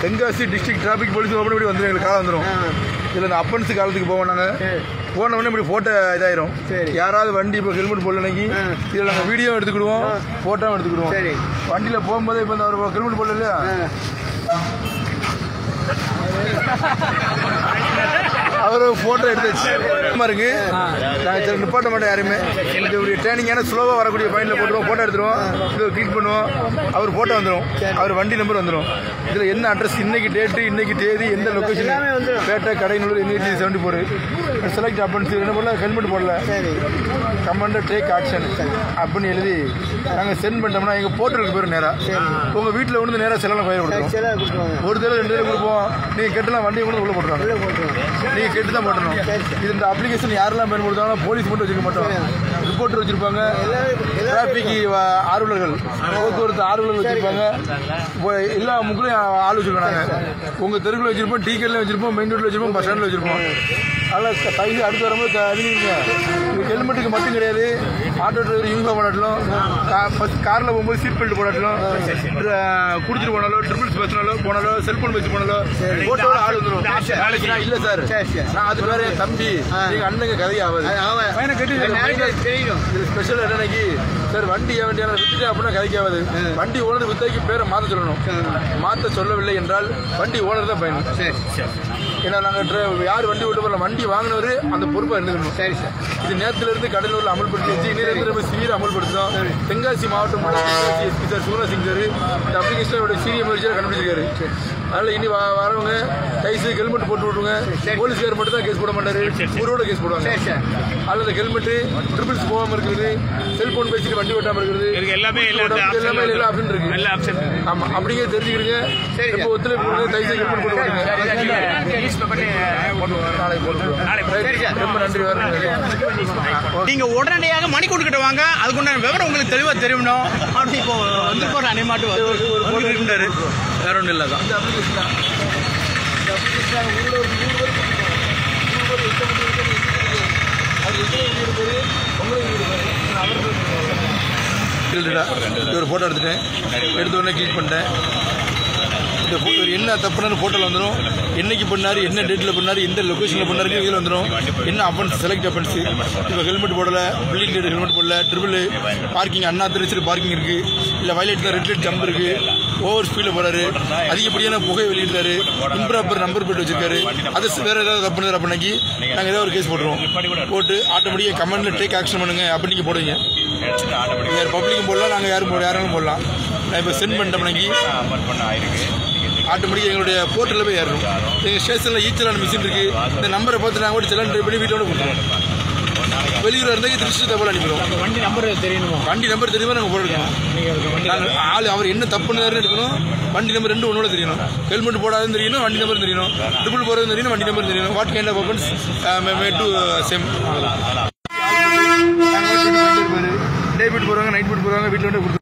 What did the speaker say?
Tenkasi district traffic police open இப்படி வந்துடும் எங்களுக்கு காலம் வந்துடும் இதில் இந்த அப்பன்ஸ் காலத்துக்கு போவோம் நாங்கள் சரி. போன உடனே இப்படி ஃபோட்டோ இதாயிரும் சரி. யாராவது வண்டி இப்போ ஹெல்மெட் போடல அன்னைக்கு ஆ. இதில் நாங்கள் வீடியோ எடுத்துக்கிடுவோம் ஃபோட்டோவும் எடுத்துக்கிடுவோம் சரி. வண்டியில் போகும்போது இப்போ இந்த ஒரு ஹெல்மெட் போடல இல்லையா அவர் ஃபோட்டோ எடுத்தாச்சு சும்மா இருக்கு நாங்கள் சரி நிப்பாட்ட மாட்டோம் யாருமே இந்த இப்படி ட்ரைனிங்கான ஸ்லோவாக வரக்கூடிய பாயிண்டில் போட்டுருவோம் ஃபோட்டோ எடுத்துருவோம் இது கிளிக் பண்ணுவோம் அவர் ஃபோட்டோ வந்துடும் அவர் வண்டி நம்பர் வந்துடும் இதில் என்ன அட்ரஸ் இன்னைக்கு டேட்டு இன்னைக்கு தேதி எந்த லொக்கேஷன் எல்லாமே வந்துரும். பேட்டை கடைநூறு எண்ணூற்றி செவன்டி ஃபோர் செலக்ட் அப்படின்னு என்ன பண்ணல ஹெல்மெட் போடல சரி கமாண்டர் டேக் ஆக்ஷன் அப்படின்னு எழுதி நாங்கள் சென்ட் பண்ணிட்டோம்னா எங்கள் போர்ட்டலுக்கு போயிடும் நேராக உங்கள் வீட்டில் வந்து நேராக செலவில் பயிர் கொடுத்துருவோம் செலவு கொடுத்துருவாங்க ஒரு தடவை ரெண்டு தடவை கொடுப்போம் நீங்கள் கெட்டலாம் வண்டியை கொண்டு உள்ள போட்டுருவாங்க உள்ள போட்டுருவாங்க நீங்க கேட்டு தான் போட்டணும் இது இந்த அப்ளிகேஷன் யாரெல்லாம் பயன்படுத்தாலும் போலீஸ் மட்டும் வச்சிருக்க மாட்டோம் ரிப்போர்ட்டர் வச்சிருப்பாங்க டிராபிக் ஆர்வலர்கள் போக்குவரத்து ஆர்வலர்கள் வச்சிருப்பாங்க இப்போ எல்லா முக்கிலும் ஆள் வச்சிருக்கோம் நாங்க உங்க தெருக்குள்ள வச்சிருப்போம் டீ கடையில் வச்சிருப்போம் மெயின் ரோட்ல வச்சிருப்போம் பஸ் ஸ்டாண்ட்ல வச்சிருப்போம் அதெல்லாம் கைது அடுத்து வரும்போது அறிவிங்க இது ஹெல்மெட்டுக்கு மட்டும் கிடையாது ஆட்டோ டிரைவர் யூனிஃபார்ம் போடாட்டலும் காரில் போகும்போது சீட் பெல்ட் போடாட்டலும் குடிச்சிட்டு போனாலோ ட்ரிபிள்ஸ் பேசினாலோ போனாலோ செல்போன் பேசி போனாலோ போட்டோட ஆள் வந்துடும் நாளைக்கு நான் இல்ல சார் சரி, சரி. நான் அது வேற என் தம்பி எங்க அண்ணங்க கதையாவது அவன் தெரியும் இது ஸ்பெஷல் என்னன்னைக்கு சார் வண்டி ஏன் வண்டியான வித்துட்டு அப்படின்னா கதைக்காவது வண்டி ஓனர் வித்தைக்கு பேரை மாத்த சொல்லணும் மாத்த சொல்லவில்லை என்றால் வண்டி ஓனர் தான் பயணம் சரி ஏன்னா நாங்க dri- யார் வண்டி ஓட்டு போறோம் வண்டி வாங்கினவரு அந்த பொறுப்பை இருந்துக்கணும் சரி சார் இது நேரத்துல இருந்து கடலூர்ல அமல்படுத்தி வச்சு இன்னிலிருந்து நம்ம சீர அமல்படுத்தோம் தென்காசி மாவட்டம் தென்காசி எஸ்பி சார் சூரா சிங் சார் இந்த அப்ளிகேஷனோட சீரிய முயற்சியாக கண்டுபிடிச்சிருக்காரு அதனால இனி வ- வரவங்க கைசு ஹெல்மெட் போட்டு விட்டுருங்க போலீஸ்கார் மட்டும் தான் கேஸ் போட மாட்டாரு ஊரோட கேஸ் போடுவாங்க சரி சார் அல்லது ஹெல்மெட் ட்ரிபிள்ஸ் போகாம இருக்கிறது செல்போன் பேசிட்டு வண்டி ஓட்டாம இருக்கிறது இருக்கு எல்லாமே எல்லா இது எல்லாமே ஆப்ஷன் எல்லா ஆப்ஷன் இருக்கு எல்லா ஆப்ஷன் ஆமா அப்படிங்க தெரிஞ்சுக்கிறீங்க இப்போ ஒத்துழைப்பு கொடுங்க கைசு ஹெல்மெட் போட்டு விடுங்க நாளைக்கு போட்டு நாளைக்கு ரொம்ப நன்றி வரேன் நீங்க உடனடியாக மணிக்கூட்டு கிட்ட வாங்க அதுக்குண்டான விவரம் உங்களுக்கு தெளிவா தெரியணும் அப்படி இப்போ வந்து போற அனிமாட்டு வந்துருந்தாரு வேற ஒன்றும் இல்லை தான் இந்த அப்ளிகேஷன் தான் இந்த அப்ளிகேஷன் தான் ஊரில் ஒரு நூறு பேர் நூறு பேர் எட்டு மணி வரைக்கும் இருக்குது. அது எத்தனை வீடு இருப்பாரு உங்களுக்கு வீடு அவர் ஒரு ஃபோட்டோ எடுத்துட்டேன் எடுத்த உடனே கிளிக் பண்ணிட்டேன் இந்த ஃபோட்டோ என்ன தப்புனாலும் ஃபோட்டோவில் வந்துடும் என்னைக்கு பண்ணாரு என்ன டேட்டில் பண்ணாரு எந்த லொக்கேஷனில் பண்ணாரு இதில் வந்துடும் என்ன அஃபென்ஸ் செலக்ட் அஃபென்ஸ் இப்போ ஹெல்மெட் போடல பில்டிங் டேட் ஹெல்மெட் போடல ட்ரிபிள் பார்க்கிங் அண்ணா திருச்சி பார்க்கிங் இருக்கு இல்லை வயலேட் ரெட் லைட் ஜம்ப் இருக்கு ஓவர் ஸ்பீடில் போறாரு அதிகப்படியான புகை வெளியிடுறாரு இம்ப்ராப்பர் நம்பர் பிளேட் வச்சிருக்காரு அது வேற ஏதாவது தப்பு பண்ணாரு அப்படின்னாக்கி நாங்கள் ஏதாவது ஒரு கேஸ் போட்டுருவோம் போட்டு ஆட்டோமேட்டிக்காக கமெண்ட்ல டேக் ஆக்ஷன் பண்ணுங்க அப்படி நீங்கள் போடுவீங்க வேறு பப்ளிக்கும் போடலாம் நாங்கள் யாரும் போட யாரும் போடலாம் நான் இப்போ சென்ட் பண்ணிட்டோம்னாக்கி ஆட்டோமேட்டிக்காக எங்களுடைய போர்ட்டலில் போய் ஏறணும் எங்கள் ஸ்டேஷனில் ஈச்சலான மிஷின் இருக்கு இந்த நம்பரை பார்த்து நாங்கள் கூட செலான் ட்ரை பண்ணி வீட்டோட கொடுத்துருவோம் வெளியூர் இருந்தாக்கி திருச்சி தபால் அனுப்பிடுவோம் வண்டி நம்பர் தெரியணுமா வண்டி நம்பர் தெரியுமா நாங்கள் போட்டுருக்கோம் நாங்கள் ஆள் அவர் என்ன தப்பு பண்ணாருன்னு எடுக்கணும் வண்டி நம்பர் ரெண்டு ஒன்னோட தெரியணும் ஹெல்மெட் போடாதுன்னு தெரியணும் வண்டி நம்பர் தெரியணும் ட்ரிபிள் போகிறது தெரியணும் வண்டி நம்பர் தெரியணும் வாட் கைண்ட் ஆஃப் ஓப்பன்ஸ் மே டு செம் டே பீட் போகிறாங்க நைட் பீட் போகிறாங்க வீட்டில் வந்து கொடுத்து